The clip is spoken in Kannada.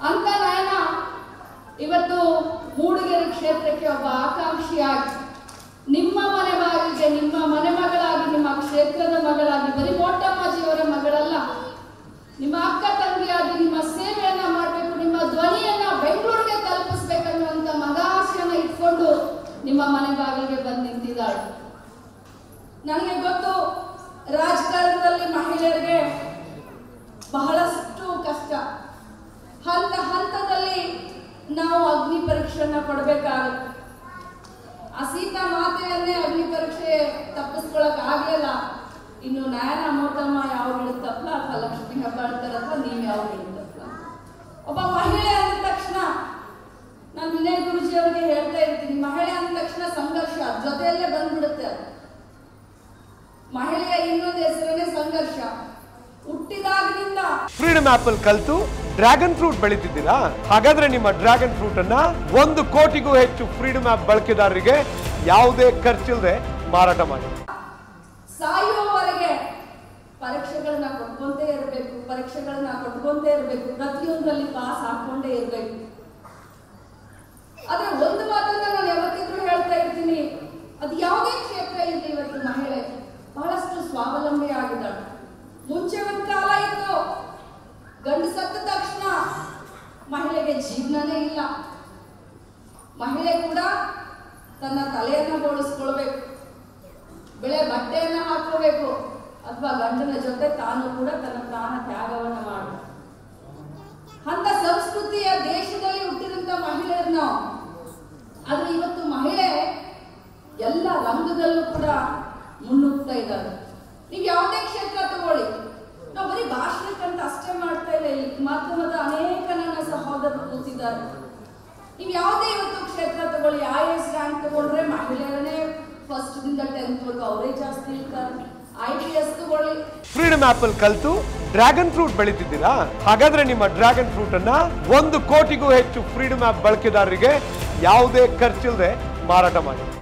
ಅಂತ ನಯನ ಇವತ್ತು ಮೂಡಿಗೆರೆ ಕ್ಷೇತ್ರಕ್ಕೆ ಒಬ್ಬ ಆಕಾಂಕ್ಷಿಯಾಗಿ ನಿಮ್ಮ ಮನೆ ಬಾಗಿಲಿಗೆ ನಿಮ್ಮ ಮನೆ ಮಗಳಾಗಿ ನಿಮ್ಮ ಕ್ಷೇತ್ರದ ಮಗಳಾಗಿ ಬರೀ ಮೋಟಮ್ಮಾಜಿಯವರ ಮಗಳಲ್ಲ ನಿಮ್ಮ ಅಕ್ಕ ತಂಗಿಯಾಗಿ ನಿಮ್ಮ ಸೇವೆಯನ್ನ ಮಾಡಬೇಕು ನಿಮ್ಮ ಧ್ವನಿಯನ್ನ ಬೆಂಗಳೂರಿಗೆ ತಲುಪಿಸ್ಬೇಕನ್ನುವಂತ ಮಗಾಶೆಯನ್ನ ಇಟ್ಕೊಂಡು ನಿಮ್ಮ ಮನೆ ಬಾಗಿಲಿಗೆ ಬಂದು ನಿಂತಿದ್ದಾಳೆ ನನಗೆ ಗೊತ್ತು ರಾಜಕಾರಣದಲ್ಲಿ ಮಹಿಳೆಯರಿಗೆ ಬಹಳಷ್ಟು ಕಷ್ಟ ಹಂತ ಹಂತದಲ್ಲಿ ನಾವು ಅಗ್ನಿ ಪರೀಕ್ಷೆಯನ್ನ ಕೊಡಬೇಕಾಗುತ್ತೆ ಆ ಸೀತಾ ಮಾತೆಯನ್ನೇ ಅಗ್ನಿ ಪರೀಕ್ಷೆ ತಪ್ಪಿಸ್ಕೊಳಕ್ ಆಗ್ಲಿಲ್ಲ ಇನ್ನು ನಯನ ಮೋಟಮ್ಮ ಯಾವ ತಪ್ಪಲ ಅಥವಾ ಲಕ್ಷ್ಮಿ ಹೆಬ್ಬಾಳ್ಕರ್ ಅಥವಾ ನೀವು ಯಾವ ತಪ್ಪಲ ಒಬ್ಬ ಮಹಿಳೆ ಅಂದ ತಕ್ಷಣ ನಾನು ವಿನಯ್ ಗುರುಜಿ ಅವರಿಗೆ ಹೇಳ್ತಾ ಇರ್ತೀನಿ ಮಹಿಳೆ ಅಂದ ತಕ್ಷಣ ಸಂಘರ್ಷ ಜೊತೆಯಲ್ಲೇ ಬಂದ್ಬಿಡುತ್ತೆ ಅದು ಮಹಿಳೆಯ ಇನ್ನೊಂದು ಹೆಸರೇ ಸಂಘರ್ಷ ಹುಟ್ಟಿದಾಗಿನಿಂದ ಫ್ರೀಡಮ್ ಆಪಲ್ ಕಲ್ತು ಡ್ರ್ಯಾಗನ್ ಫ್ರೂಟ್ ಬೆಳೀತಿದ್ದೀರಾ ಹಾಗಾದ್ರೆ ನಿಮ್ಮ ಡ್ರ್ಯಾಗನ್ ಫ್ರೂಟ್ ಅನ್ನ ಒಂದು ಕೋಟಿಗೂ ಹೆಚ್ಚು ಫ್ರೀಡಮ್ ಆಪ್ ಬಳಕೆದಾರರಿಗೆ ಯಾವುದೇ ಖರ್ಚಿಲ್ಲದೆ ಮಾರಾಟ ಮಾಡಿ ಸಾಯುವವರೆಗೆ ಪರೀಕ್ಷೆಗಳನ್ನ ಕೊಟ್ಕೊಂತೇ ಇರಬೇಕು ಪರೀಕ್ಷೆಗಳನ್ನ ಕೊಟ್ಕೊಂತೇ ಇರಬೇಕು ಪ್ರತಿಯೊಂದರಲ್ಲಿ ಪಾಸ್ ಹಾಕೊಂಡೇ ಇರಬೇಕು ಆದ್ರೆ ಒಂದು ಮಾತನ್ನ ನಾನು ಯಾವತ್ತಿದ್ರೂ ಹೇಳ್ತಾ ಇರ್ತೀನಿ ಅದು ಯಾವುದೇ ಕ್ಷೇತ್ರ ಇರಲಿ ಇವತ್ತು ಮಹಿಳೆ ಬಹಳಷ್ಟು ಸ್ವಾವಲಂಬಿ ಆಗಿದ್ದಾಳೆ ಮುಂಚೆ ಒಂದು ಕಾಲ ಇತ್ತು ಗಂಡು ಸತ್ತ ತಕ್ಷಣ ಮಹಿಳೆಗೆ ಜೀವನನೇ ಇಲ್ಲ ಮಹಿಳೆ ಕೂಡ ತನ್ನ ತಲೆಯನ್ನ ಬೋಳಿಸ್ಕೊಳ್ಬೇಕು ಬೆಳೆ ಬಟ್ಟೆಯನ್ನ ಹಾಕೋಬೇಕು ಅಥವಾ ಗಂಡನ ಜೊತೆ ತಾನು ಕೂಡ ತನ್ನ ಪ್ರಾಣ ತ್ಯಾಗವನ್ನ ಮಾಡು ಅಂತ ಸಂಸ್ಕೃತಿಯ ದೇಶದಲ್ಲಿ ಹುಟ್ಟಿದಂತ ಮಹಿಳೆಯರು ನಾವು ಆದ್ರೆ ಇವತ್ತು ಮಹಿಳೆ ಎಲ್ಲ ರಂಗದಲ್ಲೂ ಕೂಡ ಮುನ್ನುಗ್ತಾ ಇದ್ದಾರೆ ನೀವು ಯಾವುದೇ ಕ್ಷೇತ್ರ ತಗೊಳ್ಳಿ ನಾವು ಬರೀ ಭಾಷಣಕ್ಕಂತ ಅಷ್ಟೇ ಮಾಡ್ತಾ ಇಲ್ಲ ಇಲ್ಲಿ ಮಾಧ್ಯಮದ ಅನೇಕ ನನ್ನ ಸಹೋದರರು ಕೂತಿದ್ದಾರೆ ನೀವು ಯಾವುದೇ ಇವತ್ತು ಕ್ಷೇತ್ರ ತಗೊಳ್ಳಿ ಐ ಎಸ್ ರ್ಯಾಂಕ್ ತಗೊಂಡ್ರೆ ಮಹಿಳೆಯರನ್ನೇ ಫಸ್ಟ್ ದಿಂದ ಟೆಂತ್ ವರ್ಗು ಅವರೇ ಜಾಸ್ತಿ ಇರ್ತಾರೆ ಐ ಪಿ ಎಸ್ ತಗೊಳ್ಳಿ ಫ್ರೀಡಮ್ ಆಪಲ್ ಕಲ್ತು ಡ್ರ್ಯಾಗನ್ ಫ್ರೂಟ್ ಬೆಳೀತಿದ್ದೀರಾ ಹಾಗಾದ್ರೆ ನಿಮ್ಮ ಡ್ರ್ಯಾಗನ್ ಫ್ರೂಟ್ ಅನ್ನ ಒಂದು ಕೋಟಿಗೂ ಹೆಚ್ಚು ಫ್ರೀಡಮ್ ಆಪ್ ಬಳಕೆದಾರರಿಗೆ ಯಾವುದೇ ಖರ್ಚಿಲ್ಲದೆ ಮಾರಾಟ ಮಾಡಿ